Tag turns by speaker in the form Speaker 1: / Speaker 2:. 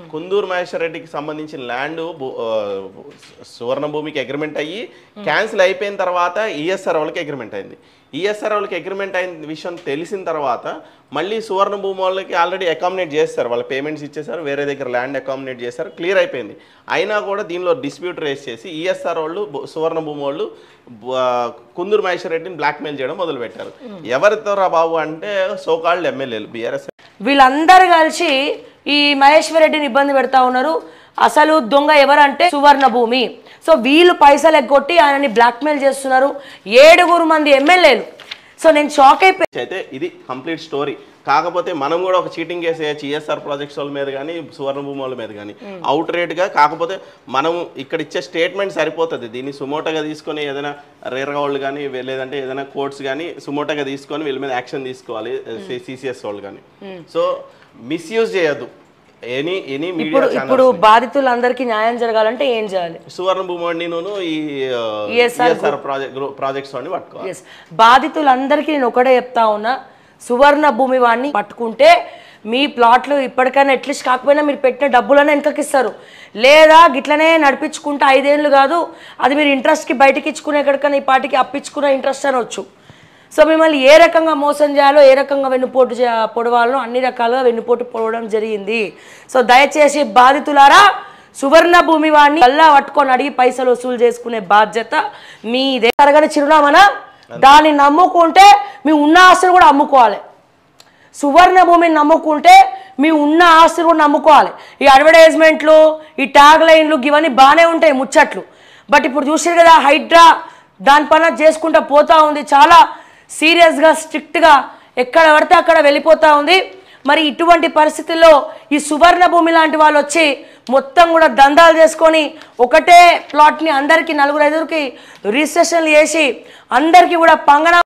Speaker 1: కుందూరు మహేశ్వర రెడ్డికి సంబంధించిన ల్యాండ్ సువర్ణ భూమికి అగ్రిమెంట్ అయ్యి క్యాన్సిల్ అయిపోయిన తర్వాత ఈఎస్ఆర్ వాళ్ళకి అగ్రిమెంట్ అయింది ఈఎస్ఆర్ వాళ్ళకి అగ్రిమెంట్ అయిన విషయం తెలిసిన తర్వాత మళ్ళీ సువర్ణ భూమి వాళ్ళకి ఆల్రెడీ అకామిడేట్ చేస్తారు వాళ్ళ పేమెంట్స్ ఇచ్చేసారు వేరే దగ్గర ల్యాండ్ అకామిడేట్ చేశారు క్లియర్ అయిపోయింది అయినా కూడా దీనిలో డిస్ప్యూట్ రేస్ చేసి ఈఎస్ఆర్ వాళ్ళు బు- సువర్ణ భూమి వాళ్ళు బు- ఆ, కుందూరు మహేశ్వర రెడ్డిని బ్లాక్మెయిల్ చేయడం మొదలుపెట్టారు ఎవరితో రా బాబు అంటే సోకాల్డ్ ఎమ్మెల్యేలు బీఆర్ఎస్
Speaker 2: వీళ్ళందరూ కలిసి ఈ మహేశ్వర్ రెడ్డిని ఇబ్బంది పెడతా ఉన్నారు అసలు దొంగ ఎవరంటే సువర్ణ భూమి సో వీళ్ళు పైసలు ఎగ్గొట్టి ఆయనని బ్లాక్మెయిల్ చేస్తున్నారు ఏడుగురు మంది ఎమ్మెల్యేలు సో నేను షాక్ అయిపోయి
Speaker 1: అయితే ఇది కంప్లీట్ స్టోరీ కాకపోతే మనం కూడా ఒక చీటింగ్ కేసు వేయచ్చు ఈఎస్ఆర్ ప్రాజెక్ట్స్ వాళ్ళ మీద కానీ సువర్ణ భూమి వాళ్ళ మీద కానీ అవుట్ రేట్గా కాకపోతే మనం ఇక్కడ ఇచ్చే స్టేట్మెంట్ సరిపోతుంది దీన్ని సుమోటోగా తీసుకొని ఏదైనా రేర్గా వాళ్ళు కానీ లేదంటే ఏదైనా కోర్ట్స్ కానీ సుమోటోగా తీసుకొని వీళ్ళ మీద యాక్షన్ తీసుకోవాలి సిసిఎస్ వాళ్ళు కానీ సో మిస్యూజ్ చేయొద్దు ఎనీ ఎనీ మీడియా
Speaker 2: ఇప్పుడు ఇప్పుడు బాధితులందరికీ న్యాయం జరగాలంటే ఏం చేయాలి
Speaker 1: సువర్ణ భూమి వాడిని నేను ఈ
Speaker 2: ESR
Speaker 1: ఈఎస్ఆర్ ప్రాజెక్ట్ ప్రాజెక్ట్స్ వాడిని పట్టుకోవాలి
Speaker 2: ఎస్ బాధితులందరికీ నేను ఒకటే చెప్తా ఉన్నా సువర్ణ భూమి వాడిని పట్టుకుంటే మీ ప్లాట్లు ఇప్పటికైనా అట్లీస్ట్ కాకపోయినా మీరు పెట్టిన డబ్బులనే వెనకకి ఇస్తారు లేదా గిట్లనే నడిపించుకుంటే ఐదేళ్ళు కాదు అది మీరు ఇంట్రెస్ట్కి బయటకి ఇచ్చుకునే ఎక్కడికైనా ఈ పాటికి అప్పించుకునే ఇంట్రెస్ట్ అనవచ్చు సో మిమ్మల్ని ఏ రకంగా మోసం చేయాలో ఏ రకంగా వెన్నుపోటు చే పొడవాలో అన్ని రకాలుగా వెన్నుపోటు పొడవడం జరిగింది సో దయచేసి బాధితులారా సువర్ణ భూమి వాడిని కల్లా పట్టుకొని అడిగి పైసలు వసూలు చేసుకునే బాధ్యత మీదే తరగని చిరునామానా దాన్ని నమ్ముకుంటే మీ ఉన్న ఆస్తులు కూడా అమ్ముకోవాలి సువర్ణ భూమిని నమ్ముకుంటే మీ ఉన్న ఆస్తులు కూడా నమ్ముకోవాలి ఈ అడ్వర్టైజ్మెంట్లు ఈ ట్యాగ్ లైన్లు ఇవన్నీ బాగానే ఉంటాయి ముచ్చట్లు బట్ ఇప్పుడు చూసారు కదా హైడ్రా దాని పని చేసుకుంటూ పోతా ఉంది చాలా సీరియస్గా స్ట్రిక్ట్గా ఎక్కడ పడితే అక్కడ వెళ్ళిపోతా ఉంది మరి ఇటువంటి పరిస్థితుల్లో ఈ సువర్ణ భూమి లాంటి వాళ్ళు వచ్చి మొత్తం కూడా దందాలు చేసుకొని ఒకటే ప్లాట్ని అందరికీ నలుగురు ఐదుగురికి రిజిస్ట్రేషన్లు చేసి అందరికీ కూడా పంగన